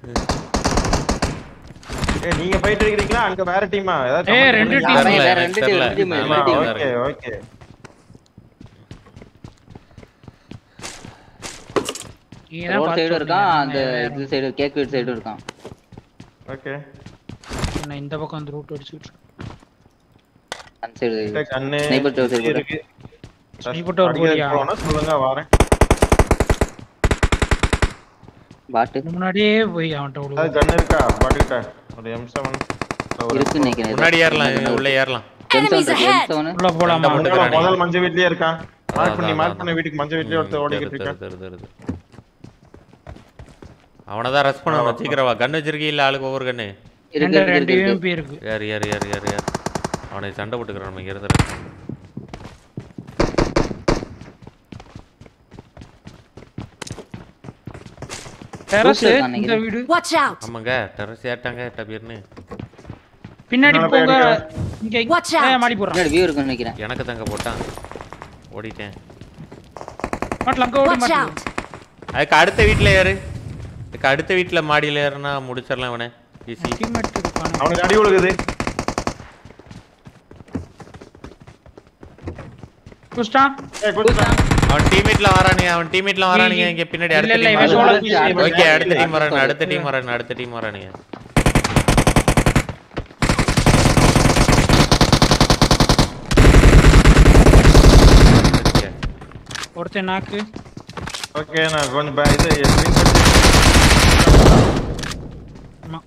ஏய் நீங்க ஃபைட் அடிக்கிறீங்களா அங்க வேற டீமா ஏதாவது ஏய், comment ரெண்டு பண்ணுங்க. team. அவன் வேற எனக்கு ரெண்டு தெரியல. team, ரெண்டு ஆமா, team. ஓகே ஓகே நீங்க தான் ரோட் பார்த்து சைடும் இருக்கான் சொல்லுங்க. அந்த நான் இது சைடு கேக் வீட் சைடும் இருக்கான் ஓகே நான் இந்த பக்கம் வந்து ரூட் அடிச்சுட்டு இருக்கேன். அந்த சைடு கண்ணு Sniper tower side இருக்கு Sniper tower அடிக்கிறதுக்கு போறியா? போனா சொல்லுங்க வரேன் பாட்டு இதுக்கு முன்னாடியே போய் அவன்கிட்ட அது விழுவு. கண்ணு இருக்கா பாட்டுக்கிட்ட ஒரு எம் செவன் இருக்குன்னு நினைக்கிறேன் முன்னாடி ஏறலாம் உள்ள ஏறலாம் Enemies ahead! உள்ள போலாமா சண்டை போட்டு- முதல் மஞ்ச வீட்லயே இருக்கான் மார்க் பண்ணி அதான், மார்க் அதான். பண்ண வீட்டுக்கு மஞ்ச வீட்லயே ஒருத்தர் ஓடிக்கிட்டு தெரு, இருக்கான் தெரு, தெரு, தெரு. அவனை தான் ரஷ் பண்ணணும் சீக்கிரம் வா கண்ணு வச்சிருக்கீ இல்ல ஆளுக்கு ஒவ்வொரு கண்ணு இருக்கு ரெண்டு இருக்கு, ரெண்டு இருக்கு UMP இருக்கு யார் யார் யார் யார் யார் அவனை சண்டை போட்டுக்கிறான் நம்ம இங்க இருந்துரு டெரஸ் இருக்கான் இந்த நினைக்கிறேன். வீடு Watch out! ஆமாங்க டெரஸ் ஏட்டாங்க டபிர்னு பின்னாடி மேல போங்க போய் இங்க Watch out. ஏய், மாடி போறான் முன்னாடி வியூ இருக்குன்னு நினைக்கிறேன் எனக்கு தங்க போட்டான் ஓடிட்டேன் மாட்டல அங்க ஓடி Watch மாட்டல out! அதுக்கு அடுத்த வீட்ல ஏறு அதுக்கு அடுத்த வீட்ல மாடியில ஏறுனா முடிச்சிடலாம் இவனை ஈஸி டீம்மேட் இருக்கானே அவனுக்கு அடி விழுகுது குஸ்டான் ஏய், குதிச்சுட்டான். அவன் டீம்மேட்ல வரானுங்க அவன் டீம்மேட்ல வரானுங்க இங்க பின்னாடி இல்ல, அடுத்த இல்ல, டீம் இவன் solo வரானுங்க piece. ஓகே அடுத்த டீம் அடுத்த வரானுங்க solo. அடுத்த டீம் வரானுங்க அடுத்த டீம் வரானுங்க Okay. ஒருத்தன் நாக்கு ஓகே நான் கொஞ்சம் பே- இது green பண்ணி- ஆமா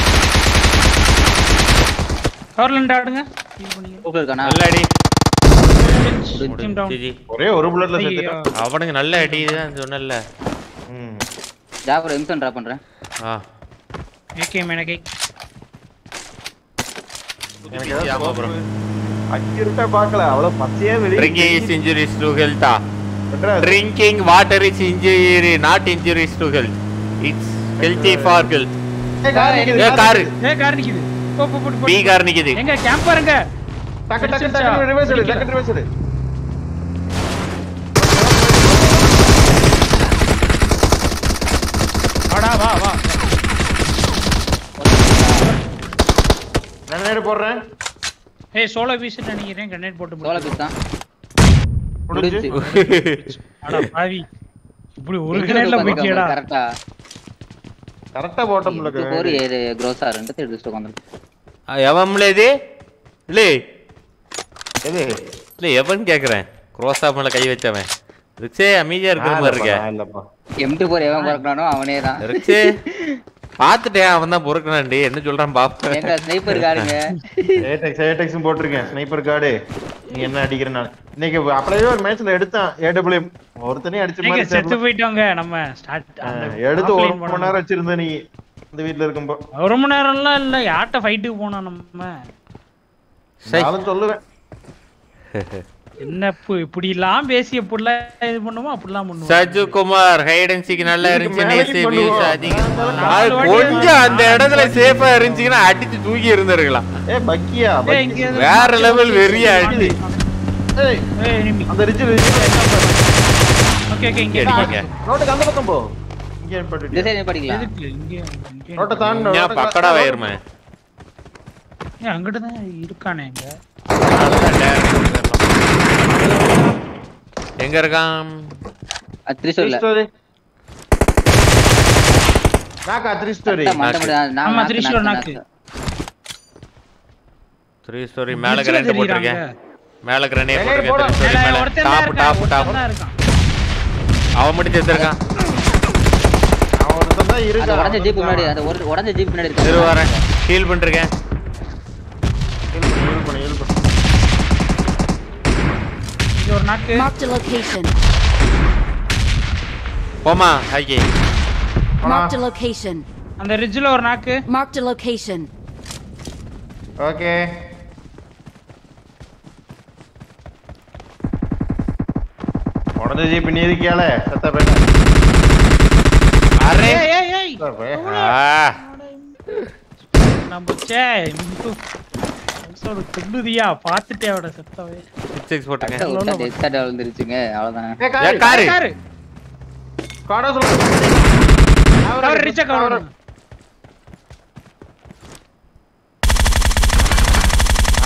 கவர்லண்ட் ஆடுங்க heal பண்ணிக்கிறேன். கூப்பிட்டு இருக்கானா நல்ல அடி Team down. ஜிஜி ஒரே ஒரு புல்லட்ல ஐயோ. செத்துட்டான் அவனுங்க நல்ல அடி தான் சொன்னல ம். ஜாபர் எம்சன் ட்ரா பண்றேன் ஆ AK மேனகை எனக்கு ஏதாவது ஆமா bro. accurate ஆ பார்க்கல அவ்வளவு பச்சையா வெளியே Drinking is injuries to health. ah. பண்றா. Drinking water is injury, not injuries to health. It's healthy for health. ஏய், கார் நிக்குது, ஏ கார் காரு நிக்குது. ஏ கார் நிக்குது போ போ போ போ. பி கார் நிக்குது எங்க கேம்ப் பாருங்க டக்கு டக்கு டக்கு ரிவர்ஸ் எடு டக்கு ரிவர்ஸ் எடு வாடா வா வா நான் நேடு போடுறேன் ஏய் சோலோ பீஸ் நினைக்கிறேன் கண்ணேட் போட்டு சோழ முடிச்சு. பீஸ் தான் முடிஞ்சு முடிஞ்சு அட பாவி இப்படி ஒரு கிரேட்ல போயிட்டியடா கரெக்டா கரெக்டா போட்டோம்ல ஒரு ஏழு க்ரோஸா ரெண்டு எடுத்துட்டு உட்காந்துருக்கு எவன்ல இது இல்ல எது இல்ல எவன் கேக்குறேன் குரோசா மேல கை வச்சவன் ரிக்ஸே அமைதியா இருக்கிற மாதிரி இருக்க நான் இல்லப்பா எம்டி போர் எவன் பிறக்கிறானோ அவனே தான் ரிக்ஸே பாத்துட்டேன் அவன் தான் பொறுக்கணாண்டி என்ன சொல்றான் பாப்பேன் எங்க ஸ்னைப்பர் காருங்க ஏடெக்ஸ் ஏடெக்ஸும் போட்டிருக்கேன் ஸ்னைப்பர் கார்டு நீ என்ன அடிக்கிற நான் இன்னைக்கு அப்படியே ஒரு மேட்ச்ல எடுத்தான் ஏடபிள்யூ ஒருத்தனே அடிச்ச நீங்க மாதிரி செத்து தெரியல. போயிட்டோங்க நம்ம ஸ்டார்ட் ஆ, எடுத்து ஒரு மணி நேரம் வச்சிருந்த நீ இந்த வீட்ல இருக்கும்போ ஒரு மணி நேரம்லாம் இல்ல யார்ட்ட ஃபைட்டுக்கு போனோம் நம்ம சை. நானும் சொல்லுவேன் என்ன இப்ப இப்படி எல்லாம் பேசி எப்படிலாம் இது பண்ணுமோ அப்படிலாம் பண்ணுவோம் Saju Kumar hide and seek நல்லா இதுக்கு இருந்துச்சு மேலேயும் நேசு பண்ணுவோம். views அதிகம். நாலு அது வாட்டி கொஞ்சம் அந்த இடத்துல சேஃபா இருந்துச்சுன்னா அடிச்சு தூக்கி இருந்திருக்கலாம் ஏ பக்கியா ஏய், பக்கி. இங்க எதுவும் வேற level வெறியா அடி. ஏய், ஏய் enemy. அந்த ரிட்ஜ் ரிட்ஜ் ஓகே ஓகே இங்க அடிங்க. அடிங்க. ரோட்டுக்கு அந்த பக்கம் போ இங்க இந்த பட்டுட்டியா? சைடு படிக்கலாம் எதுக்கு இங்க இங்க ரோட்டை தாண்டு ஏன் ரோட்டுக்கு பக்கடா வா- வயிறுமே ஏய், அங்கிட்டு தான் இருக்கானே இங்க எங்க இருக்கான் த்ரீ ஸ்டோர்ல Three story. நாக்கா த்ரீ ஸ்டோரி மண்ட முடியாது ஆமா, three store knock. Three story மேல Bridge ல கிரேண்ட் தெரியுறாங்க. போட்டிருக்கேன் மேல கிரேனே Grenade போட்டிருக்கேன் போடு. த்ரீ ஸ்டோரி மேல மேல ஒருத்தன் தான் டாப் இருக்கான், டாப் டாப் ஒருத்தன் தான் இருக்கான். அவன் மட்டும் செத்துருக்கான் அவன் ஒருத்தன் தான் அந்த இருக்கான். உடஞ்ச ஜீப் முன்னாடி அந்த ஒரு உடஞ்ச ஜீப் முன்னாடி திரு இருக்கு வரேன் ஹீல் பண்ணிருக்கேன் Heal பண்ணு, heal பண்ணு, heal பண்ணு. இங்க ஒரு நாக்கு Marked a location. போமா ஹாக்கி Marked a location. அந்த ரிட்ஜ்ல ஒரு நாக்கு Marked a location. ஓகே உடஞ்ச ஜீப் நீ இருக்கியால சத்த போயிட்டேன் அரே ஏய் ஏய் ஏய் சத்த போய். ஆ நம்ம சே மிந்து எபிசோடு துண்டுதியா பாத்துட்டே அவட செத்தவே சிக்ஸ் சிக்ஸ் போட்டிருக்கேன் எக்ஸ்ட்ரா வந்துருச்சுங்க அவ்வளவுதான் ஏய், காரு. ஏன் காரு காரு காடா சொல்லு. கவர் ரிச்சா கவர்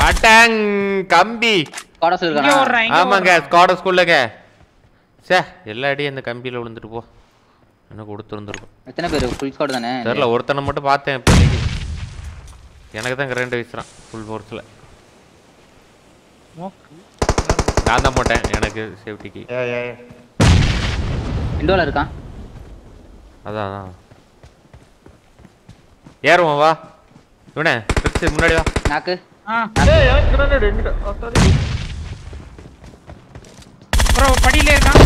அட்டாங் கம்பி கோடஸ் இங்க இருக்கானா ஓடுறான் இங்க ஆமாங்க ஓடுறான். ஸ்காட ஸ்கூல்லுங்க சே எல்லா அடியும் அந்த கம்பியில விழுந்துட்டு போ எனக்கு கொடுத்துருந்துருக்கும் எத்தனை பேர் ஃபுல் ஸ்குவாட் தானே தெரில ஒருத்தனை மட்டும் பார்த்தேன் இப்போதைக்கு எனக்கு தான் ரெண்டு வீசுறான் ஃபுல் ஃபோர்ஸில் Smoke. நான் தான் போட்டேன் எனக்கு சேஃப்டிக்கு ஏ ஏ ஏ. விண்டோல இருக்கான் அதான் அதான் ஏறுவோம் வா இவனே ஃபிக்ஸ் முன்னாடி வா நாக்கு ஆ ஏய், எனக்கு grenade எங்கிட்ட? அத்தாடி. ப்ரோ படியில இருக்கான்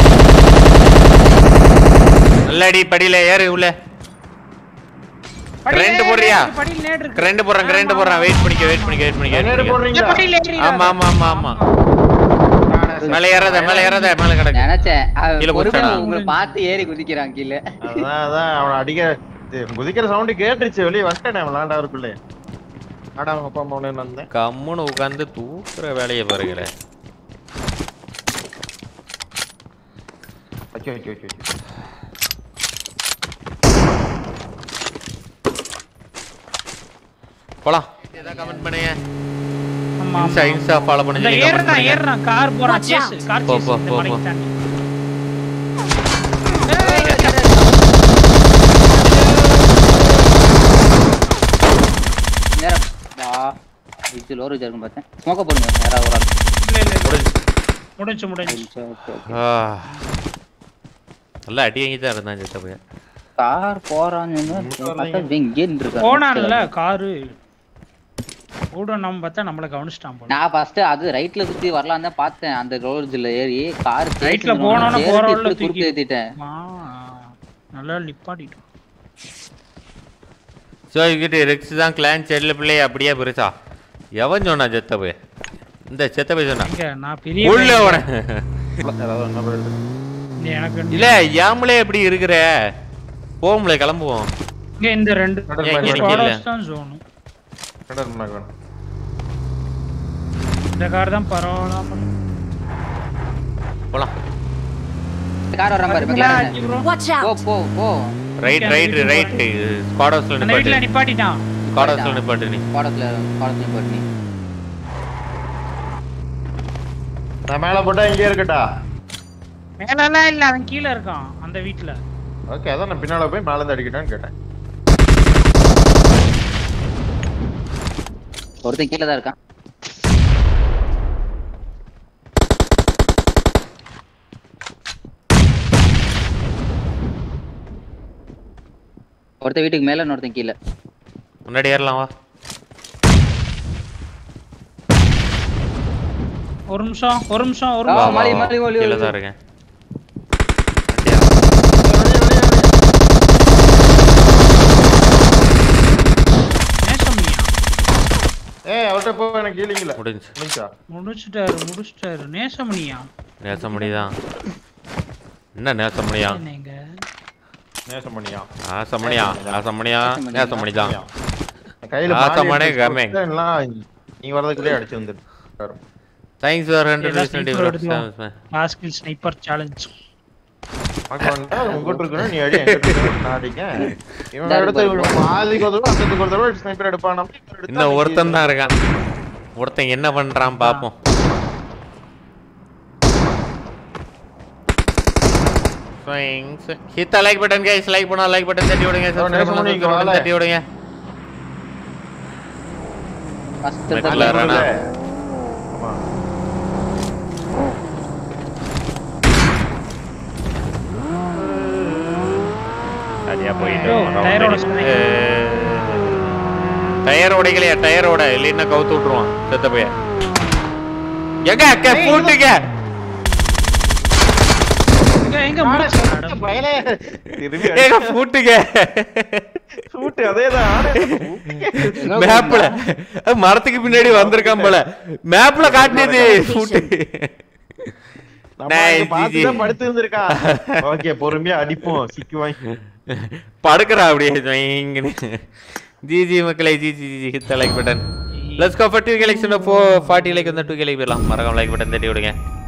நல்ல அடி படியில ஏறு உள்ள படியில ரெண்டு ஏறு, போடுறியா? இருக்கு, படியில நேடு இருக்கு. ரெண்டு போடுறேன் ரெண்டு போடுறேன் வெயிட் பண்ணிக்க வெயிட் பண்ணிக்க வெயிட் பண்ணிக்க grenade wait பண்ணிக்க போடுறீங்களா? படியில ஏறி ஆமா ஆமா ஆமா ஆமா மேலே ஏறாத மேலே ஏறாத மேலே கிடக்கு நினைச்சேன் அவன் கீழே பொறுமையா குதிச்சானா? உங்களை பார்த்து ஏறி குதிக்கிறான் கீழே அதான் அதான் அவனை அடிக்க இது, குதிக்கிற சவுண்ட் கேட்டுருச்சு வெளியே வந்துட்டேன் விளாண்டாருக்குள்ளே ஆடா அவங்க அப்பா அம்மா ஒண்ணு வந்தேன் கம்முன்னு உட்காந்து தூக்குற வேலையை பாருங்களேன் வச்சு வச்சு வச்சு வச்சு போலாம் ஏதாவது கமெண்ட் பண்ணுங்க ஆமா, இன்ஸ்டா ஆமா. இன்ஸ்டா ஃபாலோ பண்ணி இந்த சொல்லி comment ஏறுறான் பண்ணுங்க ஏறுறான் கார் போறான் Watch சேஸ் out. கார் போ, சேஸ் போ, இந்த போ, மலைக்கு போ. தாண்டி நேரம் வா இது லோர் இருக்கும் பார்த்தேன் ஸ்மோக்க போடுங்க யாராவது ஒரு ஆள் இல்ல இல்ல இல்ல. முடிஞ்சு. முடிஞ்சு முடிஞ்சு சரி, ஓகே, ஓகே. ஆ. நல்லா அடி வாங்கி தான் இருந்தான் சித்த பையன் கார் போறான்னு பார்த்தா இங்கே இருக்கான் போனான்ல காரு கூட நம்ம பார்த்தா நம்மள கவனிச்சிட்டான் போல நான் ஃபர்ஸ்ட் அது ரைட்ல சுத்தி வரலாம் தான் பார்த்தேன் அந்த ரோட்ல ஏறி கார் ரைட்ல போனோன்னு போற ரோட்ல குறுக்கு தூக்கி ஏத்திட்டேன் ஆ, நல்லா நிப்பாட்டிட்டோம் ஸோ இங்கிட்ட ரெக்ஸ் தான் கிளான் செல்ல பிள்ளை அப்படியே பெருசா எவன் சொன்னான் செத்த போய் இந்த செத்த போய் சொன்னான் இங்க நான் பெரிய உள்ள பையன். உன ஏதாவது என்ன பண்ணுறது? இங்க எனக்கு இல்ல யாமலே எப்படி இருக்கிற போகும்ல கிளம்புவோம் இங்க இந்த ரெண்டு கடல் ஏன் மேல இங்க வேணும். நிக்கல? தான் ஜோனு கடல் மேல வேணும். இந்த கார் தான் பரவாயில்லாம போலாம் கார் வர பாரு பாத்தீங்களா, McLaren. அடி bro. Watch போ out! போ போ ரைட் ரைட் ரைட் ஸ்குவாட் ஹவுஸ்ல அந்த வீட்டுல நிப்பாட்டு நிப்பாட்டிட்டான் ஸ்குவாட் ஹவுஸ்ல நிப்பாட்டு நீ பாடத்துல பாடத்துல போட்டு நீ நான் மேல போட்டா இங்கே இருக்கட்டா மேலலாம் இல்ல அவன் கீழ இருக்கான் அந்த வீட்டுல ஓகே அதான் நான் பின்னால போய் மேல இருந்து அடிக்கட்டான்னு கேட்டேன் ஒருத்தன் கீழே தான் இருக்கான் ஒருத்தன் வீட்டுக்கு மேல இன்னொருத்தன் கீழே முன்னாடி ஏறலாம் வா ஒரு நிமிஷம் ஒரு நிமிஷம் ஒரு ஆ, வா, நிமிஷம் வா, மலி, வா. மலி, மலி, கீழே மலி. தான் இருக்கேன் வண்டியா? நேசமியா ஏய் அவர்கிட்ட போ எனக்கு ஹீலிங்ல முடிஞ்சு முடிஞ்சா முடிச்சிட்டாரு முடிச்சிட்டாரு நேசமணியா நேசமணிதான் என்ன நேசமணியா என்னங்க நேசமணியா நேசமணியா நேசமணியா நேசமணிதான் கையில ஆசமானே கமே. எல்லாம் நீ வரதுக்குள்ளே அடிச்சு வந்துரு தேங்க்ஸ் ஃபார் ஹண்ட்ரட் எல்லாம் பர்சன்ட் sniper எடுத்துக்கோ. லாஸ்ட் ஸ்னைப்பர் சேலஞ்ச் உங்ககிட்ட இருக்கணும் நீ அடி என்கிட்ட இருக்கணும், நான் அடிக்கேன் இவன் எடுத்து பாதிக்கு ஒரு தடவை அந்தத்துக்கு ஒரு தடவை ஸ்னைப்பர் எடுப்பான் நம்ம இவன் எடுத்தா இன்னும் ஒருத்தன் தான் இருக்கான் ஒருத்தன் என்ன பண்றான் பாப்போம் hit the like button guys like பண்ணா லைக் பட்டன் தட்டி விடுங்க அவன் சப்ஸ்கிரைப் நேசமணி பண்ணா இங்க subscribe வாழ. தட்டி விடுங்க ஃபர்ஸ்ட் McLaren. இருக்குல்ல? ஆமா சரியா போயிட்டு ஐயோ, டயரோட சொன்னேன். டயர் உடைக்கலையா டயரோட இல்லைன்னா கவுத்து விட்டுருவான் செத்த பையன் எங்க அக்கா பூட்டுங்க எங்க எங்க முடிச்சு பயலே திரும்பி ஏங்க பூட்டுங்க ஷூட் அதேதான் மேப்ல மரத்துக்கு பின்னாடி வந்திருக்கான் போல மேப்ல காட்டினது பூட்டு நம்ம Nice, இங்க பார்த்து GG. தான் படுத்து இருந்திருக்கான் ஓகே பொறுமையா அடிப்போம் சிக்கு வாங்கி படுக்கிறா அப்படியே ஜொயிங்குன்னு. ஜிஜி மக்களை GG GG hit like button let's go for two K likes four forty like வந்து டூ கே லைக் போயிடலாம் மறக்காம லைக் பட்டன் தட்டி விடுங்க